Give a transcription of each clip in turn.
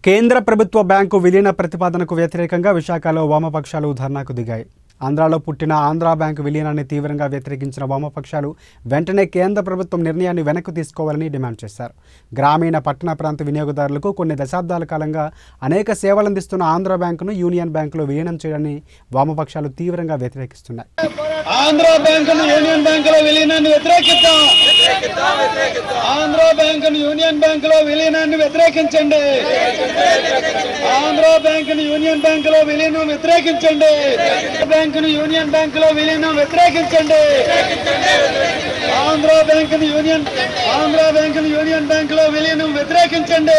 కేంద్ర ప్రభుత్వ బ్యాంకు విలీన ప్రతిపాదనకు వ్యతిరేకంగా విశాఖలో వామపక్షాలు ధర్నాకు దిగాయి ఆంధ్రాలో పుట్టిన ఆంధ్రా బ్యాంకు విలీనాన్ని తీవ్రంగా వ్యతిరేకించిన వామపక్షాలు వెంటనే కేంద్ర ప్రభుత్వం నిర్ణయాన్ని వెనక్కు తీసుకోవాలని డిమాండ్ చేశారు గ్రామీణ పట్టణ ప్రాంత వినియోగదారులకు కొన్ని దశాబ్దాల కాలంగా అనేక సేవలందిస్తున్న ఆంధ్రా బ్యాంకును యూనియన్ బ్యాంకులో విలీనం చేయడాన్ని వామపక్షాలు తీవ్రంగా వ్యతిరేకిస్తున్నాయి ఆంధ్ర బ్యాంకును యూనియన్ బ్యాంకులో విలీనాన్ని వ్యతిరేకిద్దాం ఆంధ్ర బ్యాంకును యూనియన్ బ్యాంకులో విలీనాన్ని వ్యతిరేకించండి ఆంధ్ర బ్యాంకును యూనియన్ బ్యాంకులో విలీనం వ్యతిరేకించండి బ్యాంకును యూనియన్ బ్యాంకులో విలీనం వ్యతిరేకించండి ఆంధ్ర బ్యాంకును యూనియన్ ఆంధ్ర బ్యాంకును యూనియన్ బ్యాంకులో విలీనం వ్యతిరేకించండి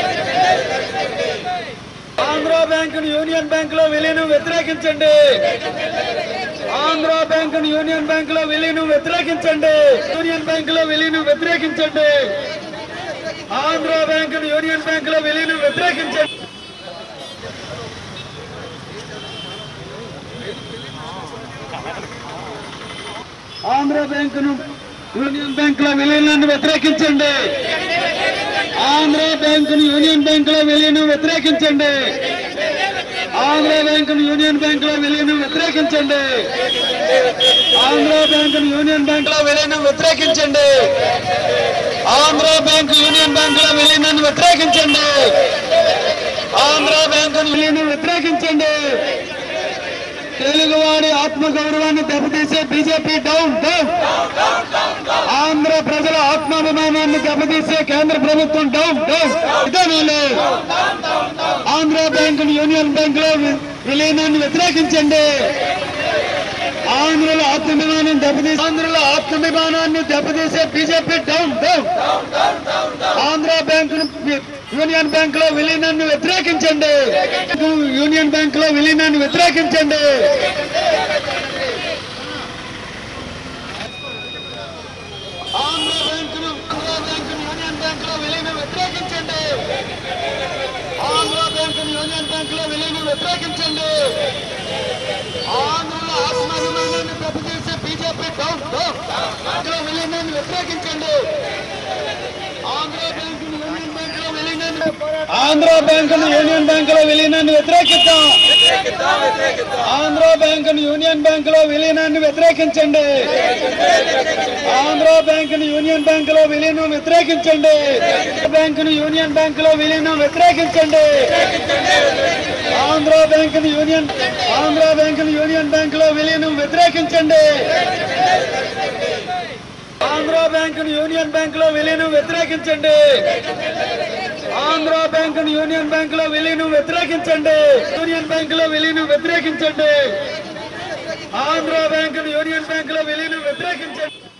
ఆంధ్ర బ్యాంకును యూనియన్ బ్యాంకులో విలీనం వ్యతిరేకించండి ఆంధ్ర బ్యాంకును యూనియన్ బ్యాంకులో విలీనం వ్యతిరేకించండి యూనియన్ బ్యాంకులో విలీనం వ్యతిరేకించండి ఆంధ్ర బ్యాంకును యూనియన్ బ్యాంకులో విలీనం వ్యతిరేకించండి ఆంధ్ర బ్యాంకును యూనియన్ బ్యాంకులో విలీనాన్ని వ్యతిరేకించండి ఆంధ్ర బ్యాంకును యూనియన్ బ్యాంకులో విలీనం వ్యతిరేకించండి ఆంధ్ర బ్యాంకును యూనియన్ బ్యాంకులో విలీనం వ్యతిరేకించండి ఆంధ్ర బ్యాంకును యూనియన్ బ్యాంకులో విలీనం వ్యతిరేకించండి ఆంధ్ర బ్యాంకు యూనియన్ బ్యాంకులో విలీనాన్ని వ్యతిరేకించండి ఆంధ్ర బ్యాంకును విలీనం వ్యతిరేకించండి తెలుగువాడి ఆత్మగౌరవాన్ని దెబ్బతీసే బీజేపీ డౌన్ డౌన్ ఆంధ్ర ప్రజల ఆత్మాభిమానాన్ని దెబ్బతీసే కేంద్ర ప్రభుత్వం డౌన్ డౌన్ విధానాలు ఆంధ్ర బ్యాంకును యూనియన్ బ్యాంకులో వి- విలీనాన్ని వ్యతిరేకించండి ఆంధ్రుల ఆత్మాభిమానం దెబ్బతీసే ఆంధ్రుల ఆత్మాభిమానాన్ని దెబ్బతీసే బీజేపీ డౌన్ డౌన్ ఆంధ్ర బ్యాంకును వి- యూనియన్ బ్యాంకులో విలీనాన్ని వ్యతిరేకించండి యూనియన్ బ్యాంకులో విలీనాన్ని వ్యతిరేకించండి ఆంధ్ర బ్యాంకును ఆంధ్ర బ్యాంకును యూనియన్ బ్యాంకులో విలీనం వ్యతిరేకించండి ఆంధ్ర బ్యాంకును యూనియన్ బ్యాంకులో విలీనం వ్యతిరేకించండి ఆంధ్రుల ఆత్మాభిమానాన్ని దెబ్బతీసే బీజేపీ డౌన్ డౌన్ బ్యాంకులో విలీనాన్ని వ్యతిరేకించండి ఆంధ్ర బ్యాంకును యూనియన్ బ్యాంకులో విలీనాన్ని ఆంధ్ర బ్యాంకును యూనియన్ బ్యాంకులో విలీనాన్ని వ్యతిరేకిద్దాం ఆంధ్ర బ్యాంకును యూనియన్ బ్యాంకులో విలీనాన్ని వ్యతిరేకించండి ఆంధ్ర బ్యాంకును యూనియన్ బ్యాంకులో విలీనం వ్యతిరేకించండి బ్యాంకును యూనియన్ బ్యాంకులో విలీనం వ్యతిరేకించండి ఆంధ్ర బ్యాంకును యూనియన్ ఆంధ్ర బ్యాంకును యూనియన్ బ్యాంకులో విలీనం వ్యతిరేకించండి ఆంధ్ర బ్యాంకును యూనియన్ బ్యాంకులో విలీనం వ్యతిరేకించండి ఆంధ్ర బ్యాంకును యూనియన్ బ్యాంకులో విలీనం వ్యతిరేకించండి యూనియన్ బ్యాంకులో విలీనం వ్యతిరేకించండి ఆంధ్ర బ్యాంకును యూనియన్ బ్యాంకులో విలీనం వ్యతిరేకించండి